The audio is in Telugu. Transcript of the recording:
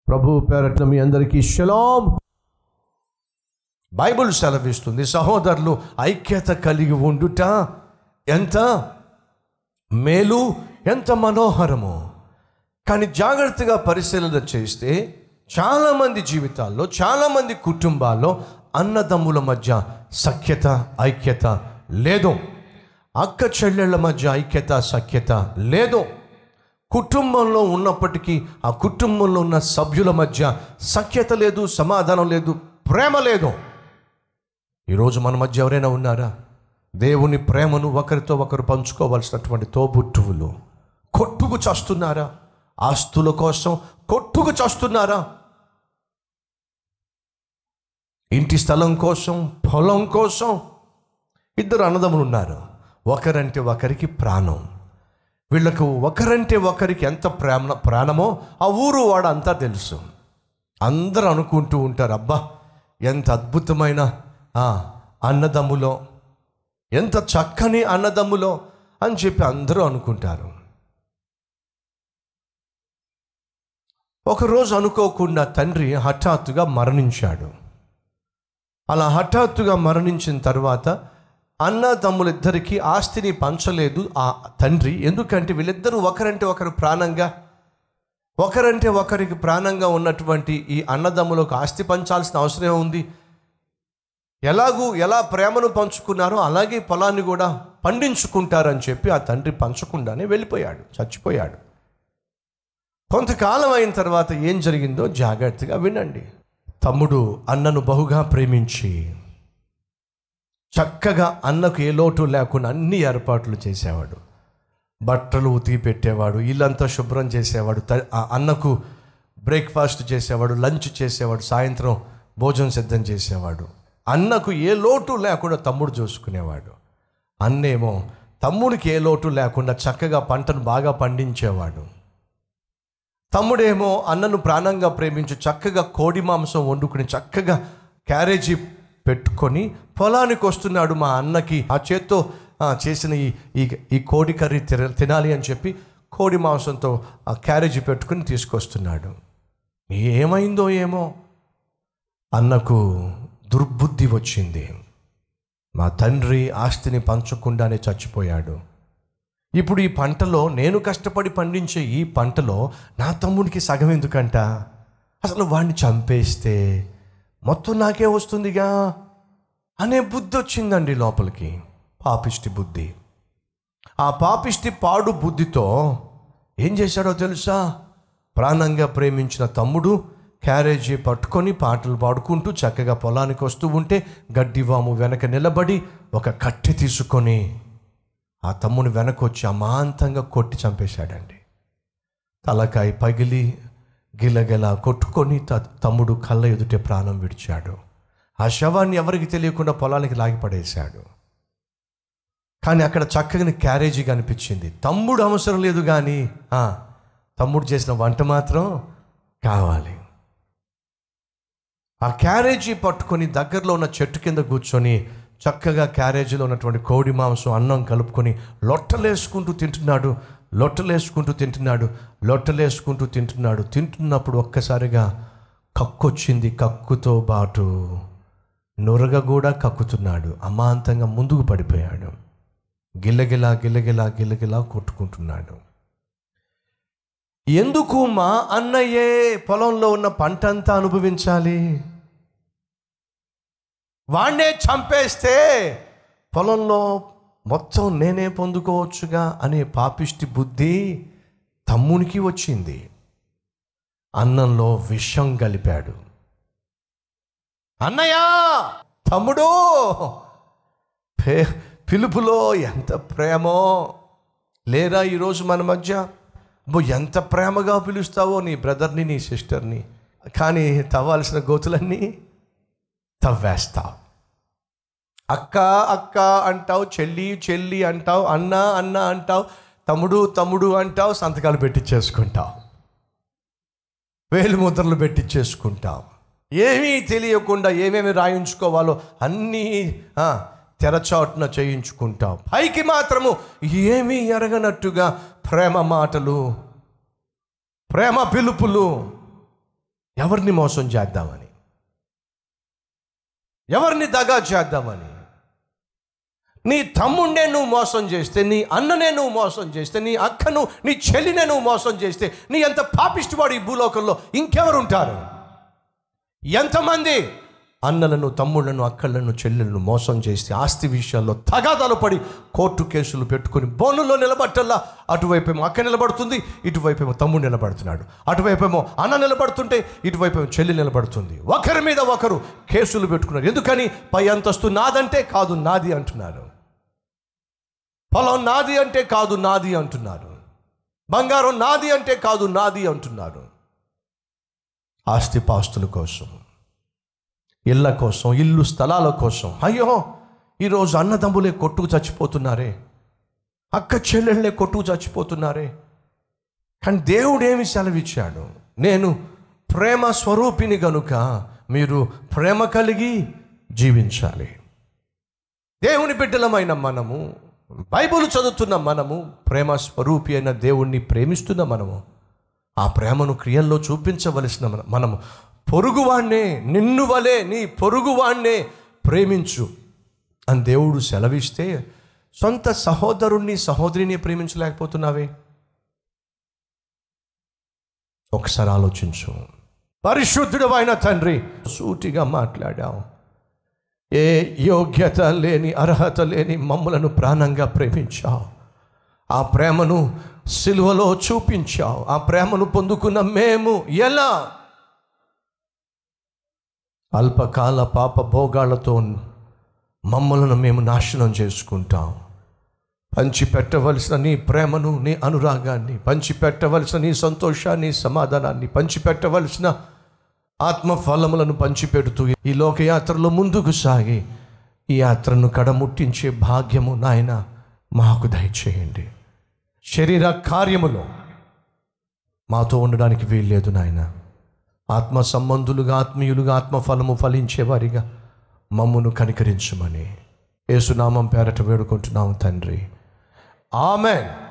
ప్రభు పేరట్న మీ అందరికీ షలాం బైబిల్ సెలవిస్తుంది సహోదరులు ఐక్యత కలిగి ఉండుట ఎంత మేలు ఎంత మనోహరము కానీ జాగ్రత్తగా పరిశీలన చేస్తే చాలామంది జీవితాల్లో చాలామంది కుటుంబాల్లో అన్నదమ్ముల మధ్య సఖ్యత ఐక్యత లేదు అక్క చెల్లెళ్ళ మధ్య ఐక్యత సఖ్యత లేదు కుటుంబంలో ఉన్నప్పటికీ ఆ కుటుంబంలో ఉన్న సభ్యుల మధ్య సఖ్యత లేదు సమాధానం లేదు ప్రేమ లేదు ఈరోజు మన మధ్య ఎవరైనా ఉన్నారా దేవుని ప్రేమను ఒకరితో ఒకరు పంచుకోవాల్సినటువంటి తోబుట్టువులు కొట్టుకు చస్తున్నారా ఆస్తుల కోసం కొట్టుకు చస్తున్నారా ఇంటి స్థలం కోసం పొలం కోసం ఇద్దరు అన్నదమ్ములు ఉన్నారు ఒకరంటే ఒకరికి ప్రాణం వీళ్ళకు ఒకరంటే ఒకరికి ఎంత ప్రేమ ప్రాణమో ఆ ఊరు వాడు అంతా తెలుసు అందరూ అనుకుంటూ ఉంటారు అబ్బా ఎంత అద్భుతమైన ఆ, అన్నదమ్ములో ఎంత చక్కని అన్నదమ్ములో అని చెప్పి అందరూ అనుకుంటారు ఒకరోజు అనుకోకుండా తండ్రి హఠాత్తుగా మరణించాడు అలా హఠాత్తుగా మరణించిన తర్వాత అన్న తమ్ములిద్దరికీ ఆస్తిని పంచలేదు ఆ తండ్రి ఎందుకంటే వీళ్ళిద్దరూ ఒకరంటే ఒకరు ప్రాణంగా ఒకరంటే ఒకరికి ప్రాణంగా ఉన్నటువంటి ఈ అన్నదమ్ములకు ఆస్తి పంచాల్సిన అవసరం ఉంది ఎలాగూ ఎలా ప్రేమను పంచుకున్నారో అలాగే పొలాన్ని కూడా పండించుకుంటారని చెప్పి ఆ తండ్రి పంచకుండానే వెళ్ళిపోయాడు చచ్చిపోయాడు కొంతకాలం అయిన తర్వాత ఏం జరిగిందో జాగ్రత్తగా వినండి తమ్ముడు అన్నను బహుగా ప్రేమించి చక్కగా అన్నకు ఏ లోటు లేకుండా అన్ని ఏర్పాట్లు చేసేవాడు బట్టలు ఉతికి పెట్టేవాడు ఇల్లంతా శుభ్రం చేసేవాడు త- ఆ అన్నకు బ్రేక్ఫాస్ట్ చేసేవాడు లంచ్ చేసేవాడు సాయంత్రం భోజనం సిద్ధం చేసేవాడు అన్నకు ఏ లోటు లేకుండా తమ్ముడు చూసుకునేవాడు అన్నేమో తమ్ముడికి ఏ లోటు లేకుండా చక్కగా పంటను బాగా పండించేవాడు తమ్ముడేమో అన్నను ప్రాణంగా ప్రేమించి చక్కగా కోడి మాంసం వండుకుని చక్కగా క్యారేజీ పెట్టుకొని పొలానికి వస్తున్నాడు మా అన్నకి ఆ చేత్తో ఆ, చేసిన ఈ ఈ ఈ కోడి కర్రీ తిన- తినాలి అని చెప్పి కోడి మాంసంతో ఆ క్యారేజీ పెట్టుకుని తీసుకొస్తున్నాడు ఏమైందో ఏమో అన్నకు దుర్బుద్ధి వచ్చింది మా తండ్రి ఆస్తిని పంచకుండానే చచ్చిపోయాడు ఇప్పుడు ఈ పంటలో నేను కష్టపడి పండించే ఈ పంటలో నా తమ్ముడికి సగం ఎందుకంట అసలు వాడిని చంపేస్తే మొత్తం నాకే వస్తుందిగా అనే బుద్ధి వచ్చిందండి లోపలికి పాపిష్టి బుద్ధి ఆ పాపిష్టి పాడు బుద్ధితో ఏం చేశాడో తెలుసా ప్రాణంగా ప్రేమించిన తమ్ముడు క్యారేజీ పట్టుకొని పాటలు పాడుకుంటూ చక్కగా పొలానికి వస్తూ ఉంటే గడ్డివాము వెనక నిలబడి ఒక కట్టె తీసుకొని ఆ తమ్ముని వెనకొచ్చి అమాంతంగా కొట్టి చంపేశాడండి తలకాయ పగిలి గిలగిల కొట్టుకొని త- తమ్ముడు కళ్ళ ఎదుటే ప్రాణం విడిచాడు ఆ శవాన్ని ఎవరికి తెలియకుండా పొలానికి లాగిపడేశాడు కానీ అక్కడ చక్కగా క్యారేజీ కనిపించింది తమ్ముడు అవసరం లేదు కానీ ఆ, తమ్ముడు చేసిన వంట మాత్రం కావాలి ఆ క్యారేజీ పట్టుకొని దగ్గరలో ఉన్న చెట్టు కింద కూర్చొని చక్కగా క్యారేజీలో ఉన్నటువంటి కోడి మాంసం అన్నం కలుపుకొని లొట్టలేసుకుంటూ తింటున్నాడు లొట్టలేసుకుంటూ తింటున్నాడు లొట్టలేసుకుంటూ తింటున్నాడు తింటున్నప్పుడు ఒక్కసారిగా కక్కొచ్చింది కక్కుతో పాటు నురగ కూడా కక్కుతున్నాడు అమాంతంగా ముందుకు పడిపోయాడు గిల్లగిలా గిల్లగిలా గిల్లగిలా కొట్టుకుంటున్నాడు ఎందుకు మా అన్నయ్యే పొలంలో ఉన్న పంట అంతా అనుభవించాలి వాణ్ణే చంపేస్తే పొలంలో మొత్తం నేనే పొందుకోవచ్చుగా అనే పాపిష్టి బుద్ధి తమ్మునికి వచ్చింది అన్నంలో విషం కలిపాడు అన్నయ్య తమ్ముడు పే పిలుపులో ఎంత ప్రేమో లేరా ఈరోజు మన మధ్య అబ్బో ఎంత ప్రేమగా పిలుస్తావో నీ బ్రదర్ని నీ సిస్టర్ని కానీ తవ్వాల్సిన గోతులన్నీ తవ్వేస్తావు అక్క అక్క అంటావు చెల్లి చెల్లి అంటావు అన్న అన్న అంటావు తమ్ముడు తమ్ముడు అంటావు సంతకాలు పెట్టించేసుకుంటావు వేలు ముద్రలు పెట్టించేసుకుంటావు ఏమీ తెలియకుండా ఏమేమి రాయించుకోవాలో అన్నీ ఆ, తెరచాటున చేయించుకుంటావు పైకి మాత్రము ఏమీ ఎరగనట్టుగా ప్రేమ మాటలు ప్రేమ పిలుపులు ఎవరిని మోసం చేద్దామని ఎవరిని దగా చేద్దామని నీ తమ్ముడినే నువ్వు మోసం చేస్తే నీ అన్ననే నువ్వు మోసం చేస్తే నీ అక్కను నీ చెల్లినే నువ్వు మోసం చేస్తే నీ ఎంత పాపిష్టివాడు ఈ భూలోకంలో ఇంకెవరు ఉంటారు ఎంతమంది అన్నలను తమ్ముళ్లను అక్కలను చెల్లెలను మోసం చేస్తే ఆస్తి విషయాల్లో తగాదాలు పడి కోర్టు కేసులు పెట్టుకొని బోనుల్లో నిలబట్టల్లా అటువైపేమో అక్క నిలబడుతుంది ఇటువైపేమో తమ్ముడు నిలబడుతున్నాడు అటువైపేమో అన్న నిలబడుతుంటే ఇటువైపేమో చెల్లి నిలబడుతుంది ఒకరి మీద ఒకరు కేసులు పెట్టుకున్నారు ఎందుకని పై అంతస్తు నాదంటే కాదు నాది అంటున్నారు పొలం నాది అంటే కాదు నాది అంటున్నారు బంగారం నాది అంటే కాదు నాది అంటున్నారు ఆస్తిపాస్తుల కోసం ఇళ్ళ కోసం ఇల్లు స్థలాల కోసం అయ్యో ఈరోజు అన్నదమ్ములే కొట్టుకు చచ్చిపోతున్నారే అక్క చెల్లెళ్ళే కొట్టుకు చచ్చిపోతున్నారే కానీ దేవుడు ఏమి సెలవిచ్చాడు నేను ప్రేమ స్వరూపిణి గనుక మీరు ప్రేమ కలిగి జీవించాలి దేవుని బిడ్డలమైన మనము బైబిల్ చదువుతున్న మనము ప్రేమ స్వరూపి అయిన దేవుణ్ణి ప్రేమిస్తున్న మనము ఆ ప్రేమను క్రియల్లో చూపించవలసిన మన- మనము పొరుగువాణ్ణే నిన్ను వలే నీ పొరుగువాణ్ణే ప్రేమించు అని దేవుడు సెలవిస్తే సొంత సహోదరుణ్ణి సహోదరిని ప్రేమించలేకపోతున్నావే ఒకసారి ఆలోచించు పరిశుద్ధుడు అయిన తండ్రి సూటిగా మాట్లాడావు ఏ యోగ్యత లేని అర్హత లేని మమ్మలను ప్రాణంగా ప్రేమించావు ఆ ప్రేమను సిలువలో చూపించావు ఆ ప్రేమను పొందుకున్న మేము ఎలా అల్పకాల పాప భోగాలతో మమ్మలను మేము నాశనం చేసుకుంటాం పంచిపెట్టవలసిన నీ ప్రేమను నీ అనురాగాన్ని పంచిపెట్టవలసిన నీ సంతోషాన్ని సమాధానాన్ని పంచిపెట్టవలసిన ఆత్మ ఫలములను పంచిపెడుతూ ఈ లోకయాత్రలో ముందుకు సాగి ఈ యాత్రను కడముట్టించే భాగ్యము నాయన మాకు దయచేయండి శరీర కార్యములో మాతో ఉండడానికి వీల్లేదు నాయన ఆత్మ సంబంధులుగా ఆత్మీయులుగా ఆత్మఫలము ఫలించేవారిగా మమ్మును కనికరించమని యేసునామం పేరట వేడుకుంటున్నాము తండ్రి ఆమెన్